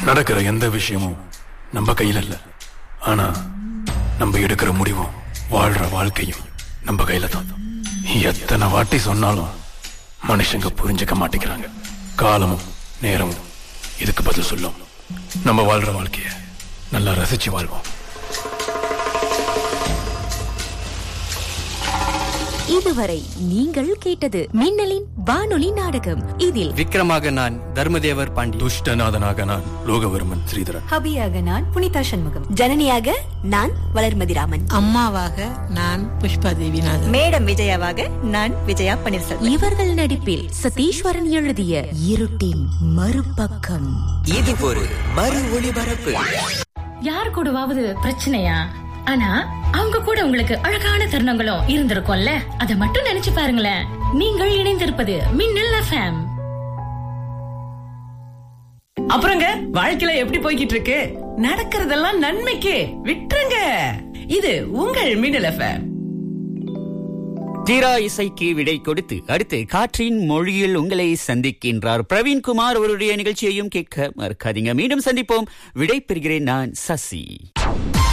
நடக்கிற எந்த விஷயமும் நம்ம கையில இல்ல ஆனா நம்ம எடுக்கிற முடிவும் வாழ்ற வாழ்க்கையும் நம்ம கையில தான் எத்தனை வாட்டி சொன்னாலும் மனுஷங்க புரிஞ்சுக்க மாட்டேங்கிறாங்க காலமும் நேரமும் இதுக்கு பதில் சொல்லும் நம்ம வாழ்ற வாழ்க்கைய நல்லா ரசிச்சு வாழ்வோம் இதுவரை நீங்கள் கேட்டது மின்னலின் வானொலி நாடகம் இதில் விக்ரமாக நான் தர்மதேவர் பாண்டி துஷ்டநாதனாக நான் லோகவர்மன் ஸ்ரீதரன் ஹபியாக நான் புனிதா சண்முகம் ஜனனியாக நான் வளர்மதி ராமன் அம்மாவாக நான் புஷ்பா தேவிநாதன் மேடம் விஜயாவாக நான் விஜயா பன்னீர்செல்வம் இவர்கள் நடிப்பில் சதீஸ்வரன் எழுதிய இருட்டின் மறுபக்கம் இது ஒரு மறு ஒளிபரப்பு யார் கூடவாவது பிரச்சனையா ஆனா அவங்க கூட உங்களுக்கு அழகான தருணங்களும் இருந்திருக்கும்ல அத மட்டும் நினைச்சு பாருங்களேன் நீங்கள் இணைந்திருப்பது மின்னல் எஃப்எம் அப்புறங்க வாழ்க்கையில எப்படி போய்கிட்டு இருக்கு நடக்கிறதெல்லாம் நன்மைக்கு விட்டுருங்க இது உங்கள் மின்னல் எஃப்எம் தீரா இசைக்கு விடை கொடுத்து அடுத்து காற்றின் மொழியில் உங்களை சந்திக்கின்றார் பிரவீன்குமார் அவருடைய நிகழ்ச்சியையும் கேட்க மறக்காதீங்க மீண்டும் சந்திப்போம் விடை பெறுகிறேன் நான் சசி